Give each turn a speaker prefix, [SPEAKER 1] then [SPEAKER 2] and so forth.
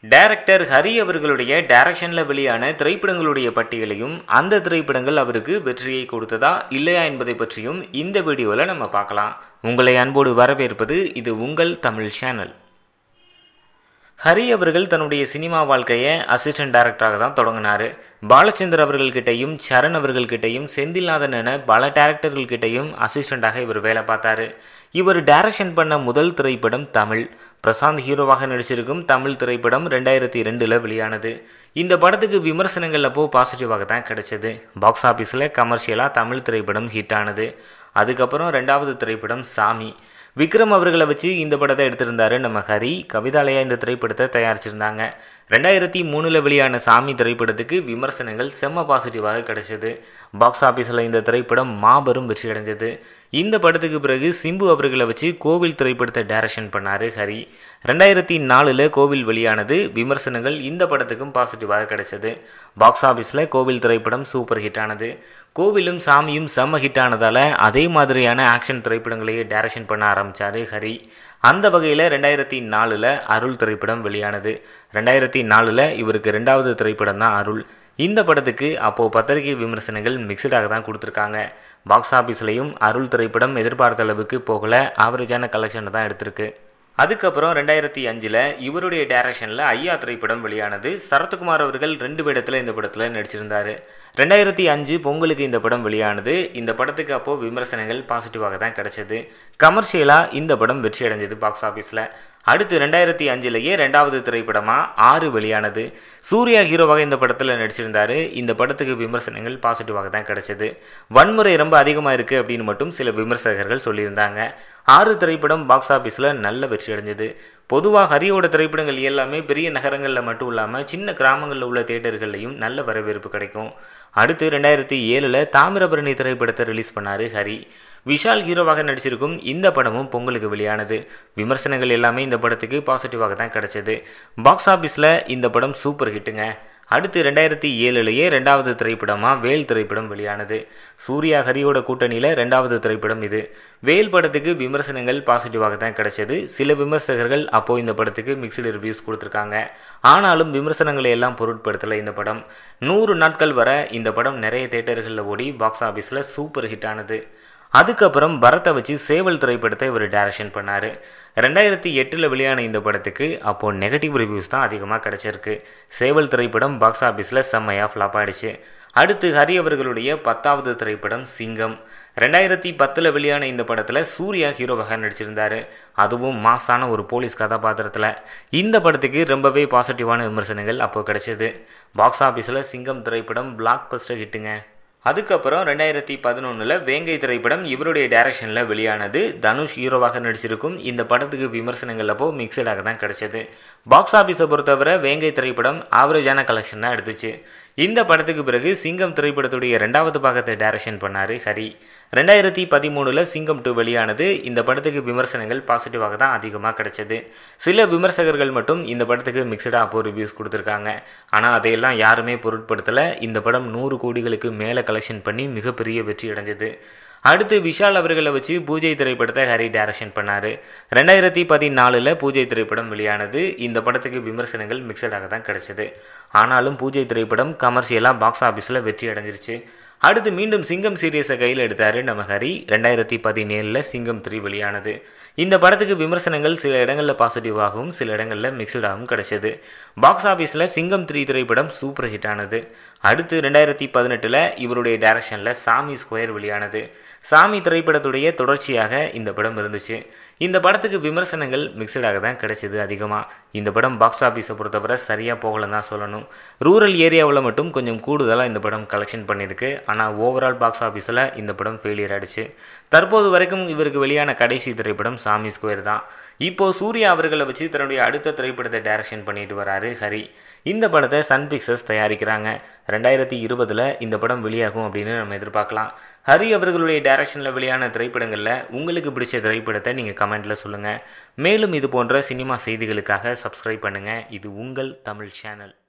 [SPEAKER 1] director Hari அவர்களுடைய டைரக்ஷனில் வெளியான திரைப்படங்களுடைய பட்டியலையும் அந்த திரைப்படங்கள் அவருக்கு வெற்றியை கொடுத்ததா இல்லையா என்பதை பற்றியும் இந்த வீடியோவில் நம்ம பார்க்கலாம் உங்களை அன்போடு வரவேற்பது இது உங்கள் தமிழ் சேனல் ஹரி அவர்கள் தன்னுடைய சினிமா வாழ்க்கையை அசிஸ்டன்ட் டைரக்டராக தான் தொடங்கினார் பாலச்சந்தர் அவர்கள்கிட்டையும் சரண் அவர்கள்கிட்டையும் செந்தில்நாதன் என பல டேரக்டர்கள்கிட்டையும் அசிஸ்டண்டாக இவர் வேலை பார்த்தாரு இவர் டைரக்ஷன் பண்ண முதல் திரைப்படம் தமிழ் பிரசாந்த் ஹீரோவாக நடிச்சிருக்கும் தமிழ் திரைப்படம் ரெண்டாயிரத்தி ரெண்டில் வெளியானது இந்த படத்துக்கு விமர்சனங்கள் அப்போ பாசிட்டிவாக தான் கிடைச்சது பாக்ஸ் ஆஃபீஸில் கமர்ஷியலாக தமிழ் திரைப்படம் ஹிட் ஆனது அதுக்கப்புறம் ரெண்டாவது திரைப்படம் சாமி விக்ரம் அவர்களை வச்சு இந்த படத்தை எடுத்திருந்தாரு நம்ம ஹரி கவிதாலயா இந்த திரைப்படத்தை தயாரிச்சிருந்தாங்க ரெண்டாயிரத்தி மூணில் வெளியான சாமி திரைப்படத்துக்கு விமர்சனங்கள் செம்ம பாசிட்டிவாக கிடைச்சது பாக்ஸ் ஆஃபீஸில் இந்த திரைப்படம் மாபெரும் வெற்றி அடைஞ்சது இந்த படத்துக்கு பிறகு சிம்பு அவர்களை வச்சு கோவில் திரைப்படத்தை டைரக்ஷன் பண்ணார் ஹரி ரெண்டாயிரத்தி நாலில் கோவில் வெளியானது விமர்சனங்கள் இந்த படத்துக்கும் பாசிட்டிவாக கிடைச்சது பாக்ஸ் ஆஃபீஸில் கோவில் திரைப்படம் சூப்பர் ஹிட் ஆனது கோவிலும் சாமியும் செம்ம ஹிட் ஆனதால் அதே மாதிரியான ஆக்ஷன் திரைப்படங்களையே டைரக்ஷன் பண்ண ஆரம்பித்தார் ஹரி அந்த வகையில் ரெண்டாயிரத்தி நாலில் அருள் திரைப்படம் வெளியானது ரெண்டாயிரத்தி நாலில் இவருக்கு ரெண்டாவது திரைப்படம் தான் அருள் இந்த படத்துக்கு அப்போது பத்திரிகை விமர்சனங்கள் மிக்சடாக தான் கொடுத்துருக்காங்க பாக்ஸ் ஆஃபீஸ்லேயும் அருள் திரைப்படம் எதிர்பார்த்த அளவுக்கு போகல ஆவரேஜான கலெக்ஷனை தான் எடுத்திருக்கு அதுக்கப்புறம் ரெண்டாயிரத்தி அஞ்சில் இவருடைய டைரக்ஷனில் ஐயா திரைப்படம் வெளியானது சரத்குமார் அவர்கள் ரெண்டு வேடத்தில் இந்த படத்தில் நடிச்சிருந்தார் ரெண்டாயிரத்தி அஞ்சு பொங்கலுக்கு இந்த படம் வெளியானது இந்த படத்துக்கு அப்போது விமர்சனங்கள் பாசிட்டிவாக தான் கிடைச்சது கமர்ஷியலாக இந்த படம் வெற்றி அடைஞ்சது பாக்ஸ் ஆஃபீஸில் அடுத்து ரெண்டாயிரத்தி அஞ்சுலேயே ரெண்டாவது திரைப்படமாக ஆறு வெளியானது சூர்யா ஹீரோவாக இந்த படத்தில் நடிச்சிருந்தார் இந்த படத்துக்கு விமர்சனங்கள் பாசிட்டிவாக தான் கிடைச்சது வன்முறை ரொம்ப அதிகமாக இருக்குது அப்படின்னு மட்டும் சில விமர்சகர்கள் சொல்லியிருந்தாங்க ஆறு திரைப்படம் பாக்ஸ் ஆஃபீஸில் நல்ல வெற்றி அடைஞ்சது பொதுவாக ஹரியோட திரைப்படங்கள் எல்லாமே பெரிய நகரங்களில் மட்டும் இல்லாமல் சின்ன கிராமங்களில் உள்ள தேட்டர்கள்லையும் நல்ல வரவேற்பு கிடைக்கும் அடுத்து ரெண்டாயிரத்தி ஏழில் தாமிரபரணி திரைப்படத்தை ரிலீஸ் பண்ணார் ஹரி விஷால் ஹீரோவாக நடிச்சிருக்கும் இந்த படமும் பொங்கலுக்கு வெளியானது விமர்சனங்கள் எல்லாமே இந்த படத்துக்கு பாசிட்டிவாக தான் கிடைச்சது பாக்ஸ் ஆஃபீஸில் இந்த படம் சூப்பர் ஹிட்டுங்க அடுத்து ரெண்டாயிரத்தி ஏழுலேயே ரெண்டாவது திரைப்படமாக வேல் திரைப்படம் வெளியானது சூர்யா ஹரியோட கூட்டணியில் ரெண்டாவது திரைப்படம் இது வேல் படத்துக்கு விமர்சனங்கள் பாசிட்டிவாக தான் கிடைச்சது சில விமர்சகர்கள் அப்போது இந்த படத்துக்கு மிக்சடு ரிவ்யூஸ் கொடுத்துருக்காங்க ஆனாலும் விமர்சனங்களை எல்லாம் பொருட்படுத்தலை இந்த படம் நூறு நாட்கள் வர இந்த படம் நிறைய தேட்டர்களில் ஓடி பாக்ஸ் ஆஃபீஸில் சூப்பர் ஹிட் ஆனது அதுக்கப்புறம் பரத்தை வச்சு சேவல் திரைப்படத்தை இவர் டைரக்ஷன் பண்ணார் ரெண்டாயிரத்தி எட்டில் வெளியான இந்த படத்துக்கு அப்போது நெகட்டிவ் ரிவ்யூஸ் தான் அதிகமாக கிடச்சிருக்கு சேவல் திரைப்படம் பாக்ஸ் ஆஃபீஸில் செம்மையாக ஃப்ளாப் ஆயிடுச்சு அடுத்து ஹரி அவர்களுடைய பத்தாவது திரைப்படம் சிங்கம் ரெண்டாயிரத்தி பத்தில் வெளியான இந்த படத்தில் சூர்யா ஹீரோவாக நடிச்சிருந்தார் அதுவும் மாசான ஒரு போலீஸ் கதாபாத்திரத்தில் இந்த படத்துக்கு ரொம்பவே பாசிட்டிவான விமர்சனங்கள் அப்போ கிடைச்சது பாக்ஸ் ஆஃபீஸில் சிங்கம் திரைப்படம் பிளாக் பஸ்டர் ஹிட்டுங்க அதுக்கப்புறம் ரெண்டாயிரத்தி பதினொன்றில் வேங்கை திரைப்படம் இவருடைய டைரக்ஷனில் வெளியானது தனுஷ் ஹீரோவாக நடிச்சிருக்கும் இந்த படத்துக்கு விமர்சனங்கள் அப்போ மிக்சடாக தான் கிடைச்சது பாக்ஸ் ஆஃபீஸை பொறுத்தவரை வேங்கை திரைப்படம் ஆவரேஜான கலெக்ஷன் தான் எடுத்துச்சு இந்த படத்துக்கு பிறகு சிங்கம் திரைப்படத்துடைய ரெண்டாவது பாகத்தை டைரக்ஷன் பண்ணார் ஹரி ரெண்டாயிரத்தி பதிமூணில் சிங்கம் டூ வெளியானது இந்த படத்துக்கு விமர்சனங்கள் பாசிட்டிவாக தான் அதிகமாக கிடைச்சது சில விமர்சகர்கள் மட்டும் இந்த படத்துக்கு மிக்சடாக அப்போ ரிவ்யூஸ் கொடுத்துருக்காங்க ஆனால் அதையெல்லாம் யாருமே பொருட்படுத்தலை இந்த படம் நூறு கோடிகளுக்கு மேலே கலெக்ஷன் பண்ணி மிகப்பெரிய வெற்றி அடைஞ்சது அடுத்து விஷால் அவர்களை வச்சு பூஜை திரைப்படத்தை ஹரி டைரக்ஷன் பண்ணார் ரெண்டாயிரத்தி பதினாலில் பூஜை திரைப்படம் வெளியானது இந்த படத்துக்கு விமர்சனங்கள் மிக்சடாக தான் கிடைச்சது ஆனாலும் பூஜை திரைப்படம் கமர்ஷியலாக பாக்ஸ் ஆஃபீஸில் வெற்றி அடைஞ்சிருச்சு அடுத்து மீண்டும் சிங்கம் சீரியஸை கையில் எடுத்தார் நம்ம ஹரி ரெண்டாயிரத்தி பதினேழில் சிங்கம் த்ரீ வெளியானது இந்த படத்துக்கு விமர்சனங்கள் சில இடங்களில் பாசிட்டிவாகவும் சில இடங்களில் மிக்சடாகவும் கிடைச்சது பாக்ஸ் ஆஃபீஸில் சிங்கம் த்ரீ திரைப்படம் சூப்பர் ஹிட் ஆனது அடுத்து ரெண்டாயிரத்தி பதினெட்டில் இவருடைய டைரக்ஷனில் சாமி ஸ்கொயர் வெளியானது சாமி திரைப்படத்துடைய தொடர்ச்சியாக இந்த படம் இருந்துச்சு இந்த படத்துக்கு விமர்சனங்கள் மிக்சடாக தான் கிடைச்சது அதிகமாக இந்த படம் பாக்ஸ் ஆஃபீஸை பொறுத்தவரை சரியாக போகலன்னு தான் சொல்லணும் ரூரல் ஏரியாவில் மட்டும் கொஞ்சம் கூடுதலாக இந்த படம் கலெக்ஷன் பண்ணியிருக்கு ஆனால் ஓவரால் பாக்ஸ் ஆஃபீஸில் இந்த படம் ஃபெயிலியர் ஆகிடுச்சு தற்போது வரைக்கும் இவருக்கு வெளியான கடைசி திரைப்படம் சாமி ஸ்கொயர் தான் இப்போது சூர்யா அவர்களை வச்சு தன்னுடைய அடுத்த திரைப்படத்தை டைரக்ஷன் பண்ணிட்டு வராரு ஹரி இந்த படத்தை சன் பிக்சர்ஸ் தயாரிக்கிறாங்க ரெண்டாயிரத்தி இருபதில் இந்த படம் வெளியாகும் அப்படின்னு நம்ம எதிர்பார்க்கலாம் ஹரி அவர்களுடைய டைரக்ஷனில் வெளியான திரைப்படங்களில் உங்களுக்கு பிடிச்ச திரைப்படத்தை நீங்கள் கமெண்ட்டில் சொல்லுங்கள் மேலும் இது போன்ற சினிமா செய்திகளுக்காக சப்ஸ்கிரைப் பண்ணுங்கள் இது உங்கள் தமிழ் சேனல்